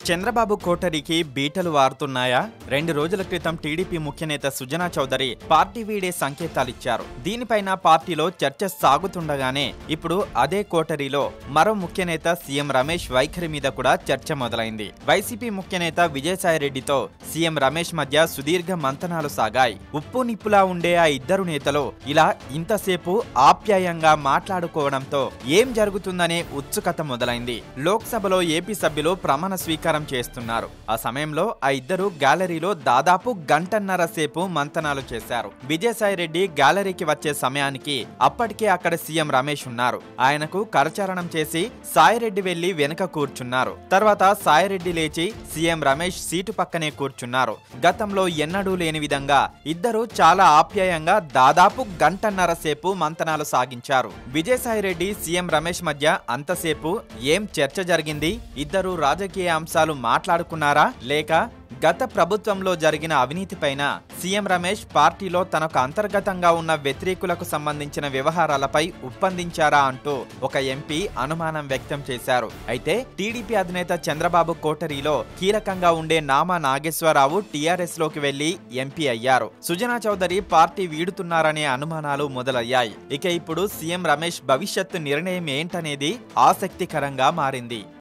చంద్రబాబు కోటరీకి బీటలు వారుతున్నాయా రెండు రోజుల క్రితం టీడీపీ ముఖ్యనేత సుజనా చౌదరి పార్టీ వీడే సంకేతాలిచ్చారు దీనిపైన పార్టీలో చర్చ సాగుతుండగానే ఇప్పుడు అదే కోటరీలో మరో ముఖ్యనేత సీఎం రమేష్ వైఖరి మీద కూడా చర్చ మొదలైంది వైసీపీ ముఖ్యనేత విజయసాయిరెడ్డితో సీఎం రమేష్ మధ్య సుదీర్ఘ మంతనాలు సాగాయి ఉప్పు నిప్పులా ఉండే ఆ ఇద్దరు నేతలు ఇలా ఇంతసేపు ఆప్యాయంగా మాట్లాడుకోవడంతో ఏం జరుగుతుందనే ఉత్సుకత మొదలైంది లోక్సభలో ఏపీ సభ్యులు ప్రమాణ స్వీకారం చేస్తున్నారు ఆ సమయంలో ఆ ఇద్దరు గ్యాలరీలో దాదాపు గంటన్నర సేపు మంతనాలు చేశారు విజయసాయి రెడ్డి గ్యాలరీకి వచ్చే సమయానికి అప్పటికే అక్కడ సీఎం రమేష్ ఉన్నారు ఆయనకు కరచారణం చేసి సాయిరెడ్డి వెళ్లి వెనుక కూర్చున్నారు తర్వాత సాయిరెడ్డి లేచి సీఎం రమేష్ సీటు పక్కనే కూర్చున్నారు గతంలో ఎన్నడూ లేని విధంగా ఇద్దరు చాలా ఆప్యాయంగా దాదాపు గంటన్నర సేపు మంతనాలు సాగించారు విజయసాయిరెడ్డి సీఎం రమేష్ మధ్య అంతసేపు ఏం చర్చ జరిగింది ఇద్దరు రాజకీయ అంశాలు మాట్లాడుకున్నారా లేక గత ప్రభుత్వంలో జరిగిన అవినీతిపైన సీఎం రమేష్ పార్టీలో తనకు అంతర్గతంగా ఉన్న వ్యతిరేకులకు సంబంధించిన వ్యవహారాలపై ఉప్పందించారా అంటూ ఒక ఎంపీ అనుమానం వ్యక్తం చేశారు అయితే టీడీపీ అధినేత చంద్రబాబు కోటరీలో కీలకంగా ఉండే నామా నాగేశ్వరరావు టీఆర్ఎస్ లోకి వెళ్లి ఎంపీ అయ్యారు సుజనా చౌదరి పార్టీ వీడుతున్నారనే అనుమానాలు మొదలయ్యాయి ఇక ఇప్పుడు సీఎం రమేష్ భవిష్యత్తు నిర్ణయం ఏంటనేది ఆసక్తికరంగా మారింది